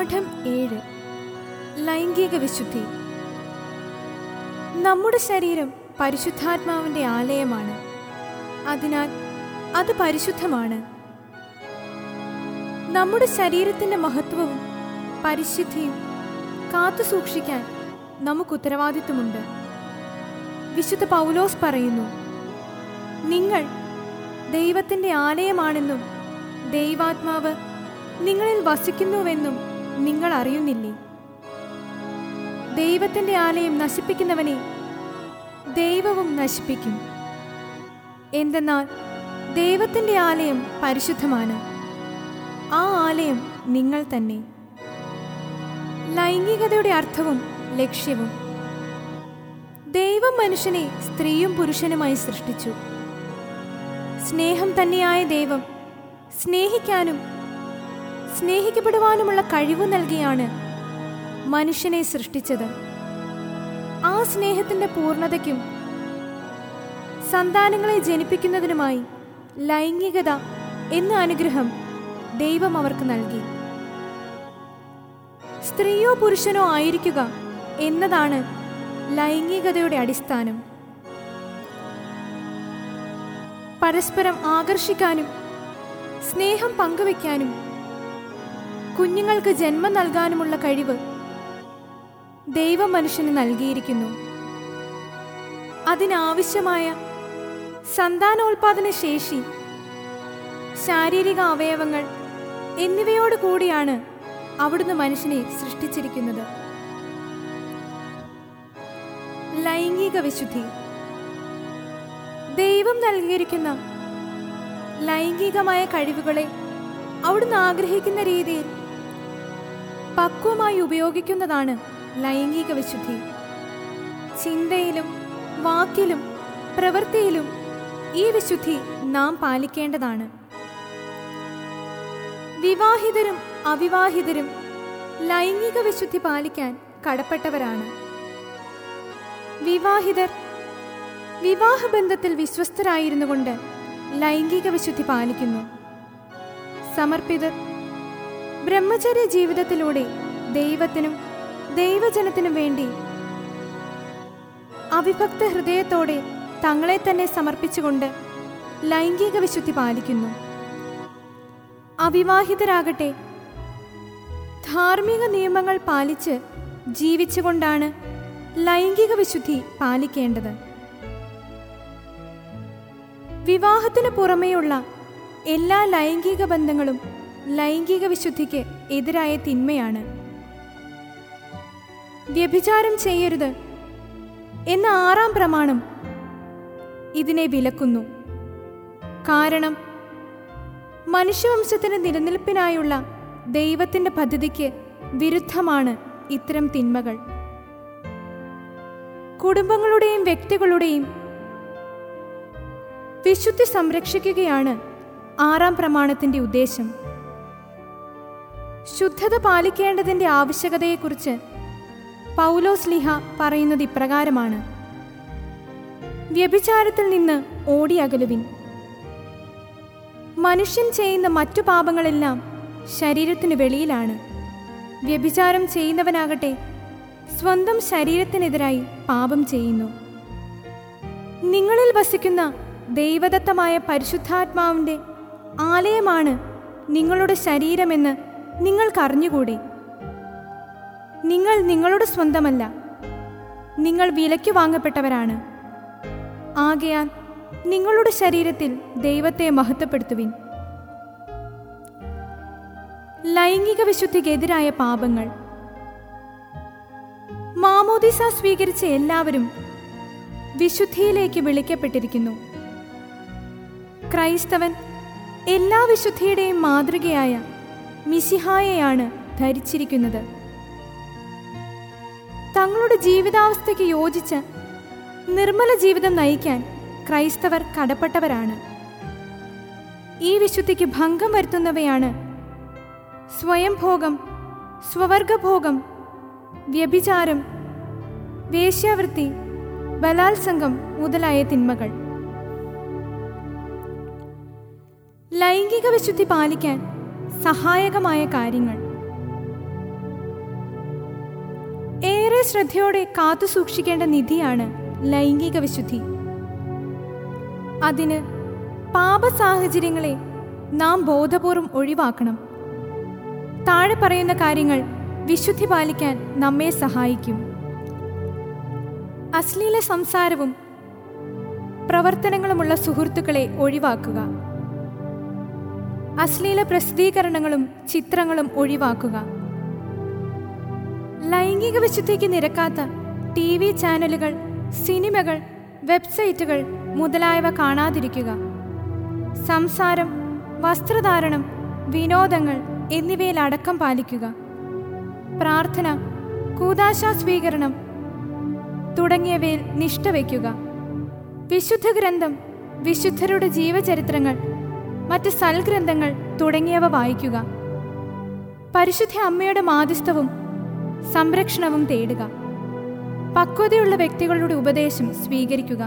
പാഠം ഏഴ് ലൈംഗിക വിശുദ്ധി നമ്മുടെ ശരീരം പരിശുദ്ധാത്മാവിൻ്റെ ആലയമാണ് അതിനാൽ അത് പരിശുദ്ധമാണ് നമ്മുടെ ശരീരത്തിൻ്റെ മഹത്വവും പരിശുദ്ധിയും കാത്തു സൂക്ഷിക്കാൻ നമുക്ക് ഉത്തരവാദിത്വമുണ്ട് വിശുദ്ധ പൗലോസ് പറയുന്നു നിങ്ങൾ ദൈവത്തിൻ്റെ ആലയമാണെന്നും ദൈവാത്മാവ് നിങ്ങളിൽ വസിക്കുന്നുവെന്നും നിങ്ങൾ അറിയുന്നില്ലേ ദൈവത്തിൻ്റെ ആലയം നശിപ്പിക്കുന്നവനെ ദൈവവും നശിപ്പിക്കും എന്തെന്നാൽ ദൈവത്തിൻ്റെ ആലയം പരിശുദ്ധമാണ് ആ ആലയം നിങ്ങൾ തന്നെ ലൈംഗികതയുടെ അർത്ഥവും ലക്ഷ്യവും ദൈവം മനുഷ്യനെ സ്ത്രീയും പുരുഷനുമായി സൃഷ്ടിച്ചു സ്നേഹം തന്നെയായ ദൈവം സ്നേഹിക്കാനും സ്നേഹിക്കപ്പെടുവാനുമുള്ള കഴിവ് നൽകിയാണ് മനുഷ്യനെ സൃഷ്ടിച്ചത് ആ സ്നേഹത്തിന്റെ പൂർണ്ണതയ്ക്കും സന്താനങ്ങളെ ജനിപ്പിക്കുന്നതിനുമായി ലൈംഗികത എന്ന അനുഗ്രഹം ദൈവം അവർക്ക് നൽകി സ്ത്രീയോ പുരുഷനോ ആയിരിക്കുക എന്നതാണ് ലൈംഗികതയുടെ അടിസ്ഥാനം പരസ്പരം ആകർഷിക്കാനും സ്നേഹം പങ്കുവെക്കാനും കുഞ്ഞുങ്ങൾക്ക് ജന്മം നൽകാനുമുള്ള കഴിവ് ദൈവം മനുഷ്യന് നൽകിയിരിക്കുന്നു അതിനാവശ്യമായ സന്താനോൽപാദന ശേഷി ശാരീരിക അവയവങ്ങൾ എന്നിവയോട് കൂടിയാണ് അവിടുന്ന് മനുഷ്യനെ സൃഷ്ടിച്ചിരിക്കുന്നത് ലൈംഗിക വിശുദ്ധി ദൈവം നൽകിയിരിക്കുന്ന ലൈംഗികമായ കഴിവുകളെ അവിടുന്ന് ആഗ്രഹിക്കുന്ന രീതിയിൽ പക്വമായി ഉപയോഗിക്കുന്നതാണ് ലൈംഗിക വിശുദ്ധി ചിന്തയിലും വാക്കിലും പ്രവൃത്തിയിലും ഈ വിശുദ്ധി നാം പാലിക്കേണ്ടതാണ് വിവാഹിതരും അവിവാഹിതരും ലൈംഗിക വിശുദ്ധി പാലിക്കാൻ കടപ്പെട്ടവരാണ് വിവാഹിതർ വിവാഹബന്ധത്തിൽ വിശ്വസ്തരായിരുന്നു കൊണ്ട് ലൈംഗിക വിശുദ്ധി പാലിക്കുന്നു സമർപ്പിതർ ബ്രഹ്മചര്യ ജീവിതത്തിലൂടെ ദൈവത്തിനും ദൈവജനത്തിനും വേണ്ടി അവിഭക്ത ഹൃദയത്തോടെ തങ്ങളെ തന്നെ സമർപ്പിച്ചുകൊണ്ട് ലൈംഗിക വിശുദ്ധി പാലിക്കുന്നു അവിവാഹിതരാകട്ടെ ധാർമ്മിക നിയമങ്ങൾ പാലിച്ച് ജീവിച്ചുകൊണ്ടാണ് ലൈംഗിക വിശുദ്ധി പാലിക്കേണ്ടത് വിവാഹത്തിന് പുറമെയുള്ള എല്ലാ ലൈംഗിക ബന്ധങ്ങളും ലൈംഗിക വിശുദ്ധിക്ക് എതിരായ തിന്മയാണ് വ്യഭിചാരം ചെയ്യരുത് എന്ന ആറാം പ്രമാണം ഇതിനെ വിലക്കുന്നു കാരണം മനുഷ്യവംശത്തിന്റെ നിലനിൽപ്പിനായുള്ള ദൈവത്തിന്റെ പദ്ധതിക്ക് വിരുദ്ധമാണ് ഇത്തരം തിന്മകൾ കുടുംബങ്ങളുടെയും വ്യക്തികളുടെയും വിശുദ്ധി സംരക്ഷിക്കുകയാണ് ആറാം പ്രമാണത്തിന്റെ ഉദ്ദേശം ശുദ്ധത പാലിക്കേണ്ടതിന്റെ ആവശ്യകതയെക്കുറിച്ച് പൗലോസ് ലിഹ പറയുന്നത് ഇപ്രകാരമാണ് വ്യഭിചാരത്തിൽ നിന്ന് ഓടിയകലുവിൻ മനുഷ്യൻ ചെയ്യുന്ന മറ്റു പാപങ്ങളെല്ലാം ശരീരത്തിന് വെളിയിലാണ് വ്യഭിചാരം ചെയ്യുന്നവനാകട്ടെ സ്വന്തം ശരീരത്തിനെതിരായി പാപം ചെയ്യുന്നു നിങ്ങളിൽ വസിക്കുന്ന ദൈവദത്തമായ പരിശുദ്ധാത്മാവിൻ്റെ ആലയമാണ് നിങ്ങളുടെ ശരീരമെന്ന് നിങ്ങൾക്കറിഞ്ഞുകൂടെ നിങ്ങൾ നിങ്ങളുടെ സ്വന്തമല്ല നിങ്ങൾ വിലയ്ക്ക് വാങ്ങപ്പെട്ടവരാണ് ആകയാൽ നിങ്ങളുടെ ശരീരത്തിൽ ദൈവത്തെ മഹത്വപ്പെടുത്തുവിൻ ലൈംഗിക വിശുദ്ധിക്കെതിരായ പാപങ്ങൾ മാമോദിസ സ്വീകരിച്ച എല്ലാവരും വിശുദ്ധിയിലേക്ക് വിളിക്കപ്പെട്ടിരിക്കുന്നു ക്രൈസ്തവൻ എല്ലാ വിശുദ്ധിയുടെയും മാതൃകയായ മിസിഹായെയാണ് ധരിച്ചിരിക്കുന്നത് തങ്ങളുടെ ജീവിതാവസ്ഥയ്ക്ക് യോജിച്ച് നിർമ്മല ജീവിതം നയിക്കാൻ ക്രൈസ്തവർ കടപ്പെട്ടവരാണ് ഈ വിശുദ്ധിക്ക് ഭംഗം വരുത്തുന്നവയാണ് സ്വയംഭോഗം സ്വവർഗഭോഗം വ്യഭിചാരം വേശ്യാവൃത്തി ബലാത്സംഗം മുതലായ തിന്മകൾ ലൈംഗിക വിശുദ്ധി പാലിക്കാൻ സഹായകമായ കാര്യങ്ങൾ ഏറെ ശ്രദ്ധയോടെ കാത്തു സൂക്ഷിക്കേണ്ട നിധിയാണ് ലൈംഗിക വിശുദ്ധി അതിന് പാപ സാഹചര്യങ്ങളെ നാം ബോധപൂർവം ഒഴിവാക്കണം താഴെ പറയുന്ന കാര്യങ്ങൾ വിശുദ്ധി പാലിക്കാൻ നമ്മെ സഹായിക്കും അശ്ലീല സംസാരവും പ്രവർത്തനങ്ങളുമുള്ള സുഹൃത്തുക്കളെ ഒഴിവാക്കുക അശ്ലീല പ്രസിദ്ധീകരണങ്ങളും ചിത്രങ്ങളും ഒഴിവാക്കുക ലൈംഗിക വിശുദ്ധിക്ക് നിരക്കാത്ത ടി വി ചാനലുകൾ സിനിമകൾ വെബ്സൈറ്റുകൾ മുതലായവ കാണാതിരിക്കുക സംസാരം വസ്ത്രധാരണം വിനോദങ്ങൾ എന്നിവയിൽ അടക്കം പാലിക്കുക പ്രാർത്ഥന കൂതാശ സ്വീകരണം തുടങ്ങിയവയിൽ നിഷ്ഠ വയ്ക്കുക വിശുദ്ധ ഗ്രന്ഥം വിശുദ്ധരുടെ ജീവചരിത്രങ്ങൾ മറ്റ് സൽഗ്രന്ഥങ്ങൾ തുടങ്ങിയവ വായിക്കുക പരിശുദ്ധ അമ്മയുടെ മാധ്യസ്ഥവും സംരക്ഷണവും തേടുക പക്വതയുള്ള വ്യക്തികളുടെ ഉപദേശം സ്വീകരിക്കുക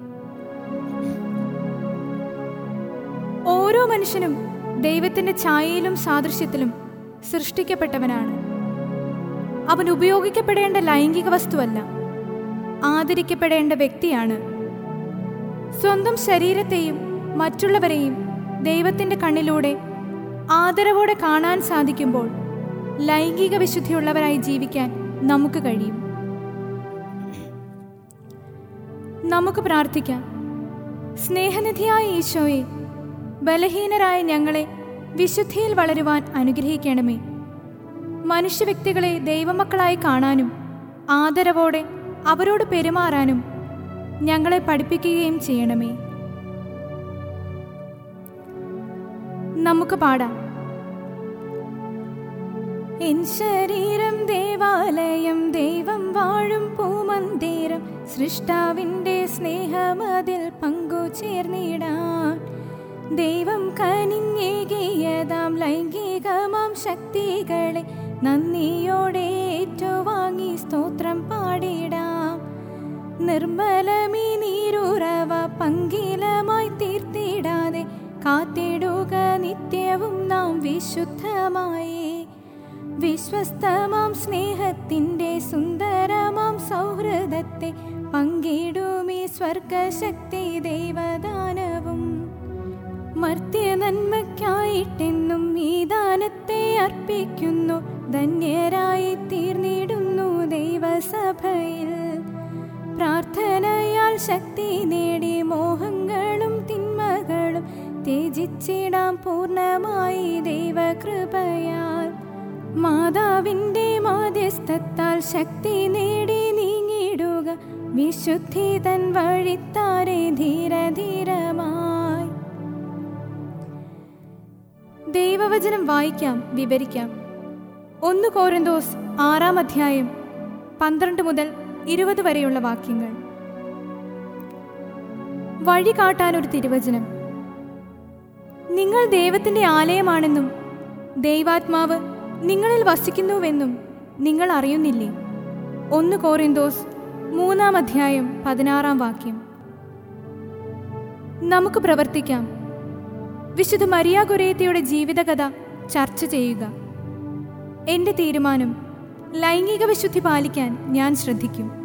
ഓരോ മനുഷ്യനും ദൈവത്തിന്റെ ഛായയിലും സാദൃശ്യത്തിലും സൃഷ്ടിക്കപ്പെട്ടവനാണ് അവൻ ഉപയോഗിക്കപ്പെടേണ്ട ലൈംഗിക വസ്തുവല്ല ആദരിക്കപ്പെടേണ്ട വ്യക്തിയാണ് സ്വന്തം ശരീരത്തെയും മറ്റുള്ളവരെയും ദൈവത്തിന്റെ കണ്ണിലൂടെ ആദരവോടെ കാണാൻ സാധിക്കുമ്പോൾ ലൈംഗിക വിശുദ്ധിയുള്ളവരായി ജീവിക്കാൻ നമുക്ക് കഴിയും നമുക്ക് പ്രാർത്ഥിക്കാം സ്നേഹനിധിയായ ഈശോയെ ബലഹീനരായ ഞങ്ങളെ വിശുദ്ധിയിൽ വളരുവാൻ അനുഗ്രഹിക്കണമേ മനുഷ്യ വ്യക്തികളെ ദൈവമക്കളായി കാണാനും ആദരവോടെ അവരോട് പെരുമാറാനും ഞങ്ങളെ പഠിപ്പിക്കുകയും ചെയ്യണമേ നമുക്ക് പാടാം എൻ ശരീരം ദേവാലയം ദൈവം വാഴും പൂമന്ദിരം സൃഷ്ടാവിൻ്റെ സ്നേഹമതിൽ പങ്കുചേർന്നിടാൻ ദൈവം കനിഞ്ഞേകിയതാം ലൈംഗികമാം ശക്തികളെ നന്ദിയോടെ ഏറ്റുവാങ്ങി സ്തോത്രം പാടിടാം നിർമ്മലമീ നീരുറവ പങ്കിലമായി തീർത്തിടാതെ കാത്തിടുക നിത്യവും നാം വിശുദ്ധമായി വിശ്വസ്തമാം സ്നേഹത്തിൻ്റെ സുന്ദരമാം സൗഹൃദത്തെ പങ്കിടുമീ സ്വർഗശക്തി ദൈവദാനവും മർത്യ നന്മയ്ക്കായിട്ടെന്നും ഈ ദാനത്തെ അർപ്പിക്കുന്നു ധന്യരായി തീർന്നിടുന്നു ദൈവസഭയിൽ പ്രാർത്ഥനയാൽ ശക്തി നേടി മോഹങ്ങളും തിന്മകളും ത്യജിച്ചിടാം പൂർണ്ണമായി ദൈവകൃപയാൽ മാതാവിൻ്റെ മാധ്യസ്ഥത്താൽ ശക്തി നേടി നീങ്ങിടുക വിശുദ്ധി തൻ വഴിത്താരെ ധീരധീരമായി ദൈവവചനം വായിക്കാം വിവരിക്കാം ഒന്ന് കോരന്തോസ് ആറാം അധ്യായം പന്ത്രണ്ട് മുതൽ ഇരുപത് വരെയുള്ള വാക്യങ്ങൾ വഴി കാട്ടാൻ ഒരു തിരുവചനം നിങ്ങൾ ദൈവത്തിന്റെ ആലയമാണെന്നും ദൈവാത്മാവ് നിങ്ങളിൽ വസിക്കുന്നുവെന്നും നിങ്ങൾ അറിയുന്നില്ലേ ഒന്ന് കോറിന്തോസ് മൂന്നാം അധ്യായം പതിനാറാം വാക്യം നമുക്ക് പ്രവർത്തിക്കാം വിശുദ്ധ മരിയ ഗുരേത്തിയുടെ ജീവിതകഥ ചർച്ച ചെയ്യുക എൻ്റെ തീരുമാനം ലൈംഗിക വിശുദ്ധി പാലിക്കാൻ ഞാൻ ശ്രദ്ധിക്കും